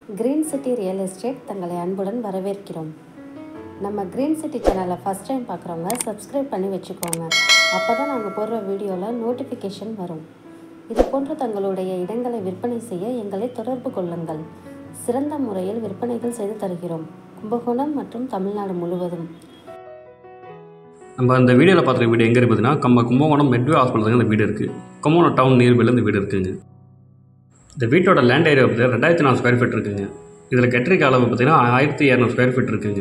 green city real estate தங்களை அன்புடன் வரவேற்கிறோம் நம்ம கிரீன் சிட்டி சேனலை ஃபஸ்ட் டைம் பார்க்குறவங்க சப்ஸ்கிரைப் பண்ணி வச்சுக்கோங்க அப்போ தான் நாங்கள் போடுற வீடியோவில் நோட்டிஃபிகேஷன் வரும் இது போன்ற தங்களுடைய இடங்களை விற்பனை செய்ய எங்களை தொடர்பு கொள்ளுங்கள் சிறந்த முறையில் விற்பனைகள் செய்து தருகிறோம் கும்பகோணம் மற்றும் தமிழ்நாடு முழுவதும் நம்ம இந்த வீடியோவில் பார்த்துருக்க வீடு எங்கே இருக்குதுன்னா நம்ம கும்பகோணம் மெட்வே ஹாஸ்பிட்டல் இந்த வீடு இருக்குது கும்பகோணம் டவுன் நியர்பையில் இந்த வீடு இருக்குங்க இந்த வீட்டோட லேண்ட் ஏரியா பார்த்தீங்கன்னா ரெண்டாயிரத்தி நாலு ஸ்கொயர் ஃபீட் இருக்குங்க இதில் கெட்டரிக்க அளவு பார்த்தீங்கன்னா ஆயிரத்தி இரநூறு ஸ்கொயர் ஃபீட் இருக்குங்க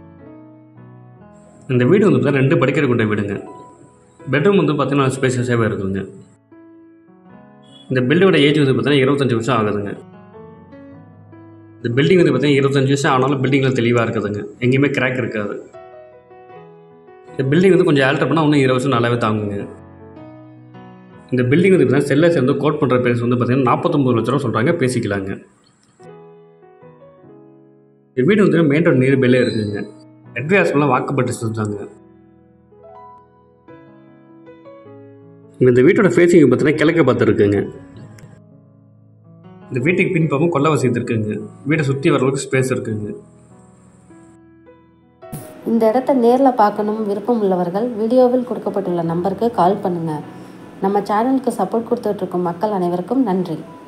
இந்த வீடு வந்து பார்த்தீங்கன்னா ரெண்டு படிக்கிற கொண்ட வீடுங்க பெட்ரூம் வந்து பார்த்தீங்கன்னா ஸ்பேசியஸாகவே இருக்குங்க இந்த பில்டிங்கோட ஏஜ் வந்து பார்த்தீங்கன்னா இருபத்தஞ்சி வருஷம் ஆகுதுங்க இந்த பில்டிங் வந்து பார்த்தீங்கன்னா இருபத்தஞ்சி வருஷம் ஆனாலும் பில்டிங்கில் தெளிவாக இருக்குதுங்க எங்கேயுமே கிராக் இருக்காது இந்த பில்டிங் வந்து கொஞ்சம் ஆல்டர் பண்ணால் இன்னும் இருபது வருஷம் நல்லாவே தாங்குங்க இந்த பில்டிங் வந்து பார்த்தீங்கன்னா செல்லர்ஸ் வந்து கோட் பண்ணுற பேஸ் வந்து பார்த்தீங்கன்னா நாற்பத்தொம்பது லட்ச ரூபா சொல்கிறாங்க பேசிக்கலாங்க இந்த வீடு வந்து மெயின் ரோட் நியர்பைலே இருக்குங்க ரெட்வே ஹாஸ்பிட்டலாம் வாக்கப்பட்டு செஞ்சாங்க இந்த வீட்டோட ஃபேஸிங் பார்த்தீங்கன்னா கிழக்க பார்த்து இருக்குங்க இந்த வீட்டுக்கு பின்பக்கம் கொல்ல வசதி இருக்குங்க வீட்டை சுற்றி வர அளவுக்கு ஸ்பேஸ் இருக்குங்க இந்த இடத்த நேரில் பார்க்கணும் விருப்பம் உள்ளவர்கள் வீடியோவில் கொடுக்கப்பட்டுள்ள நம்பருக்கு கால் பண்ணுங்கள் நம்ம சேனலுக்கு சப்போர்ட் கொடுத்துட்ருக்கும் மக்கள் அனைவருக்கும் நன்றி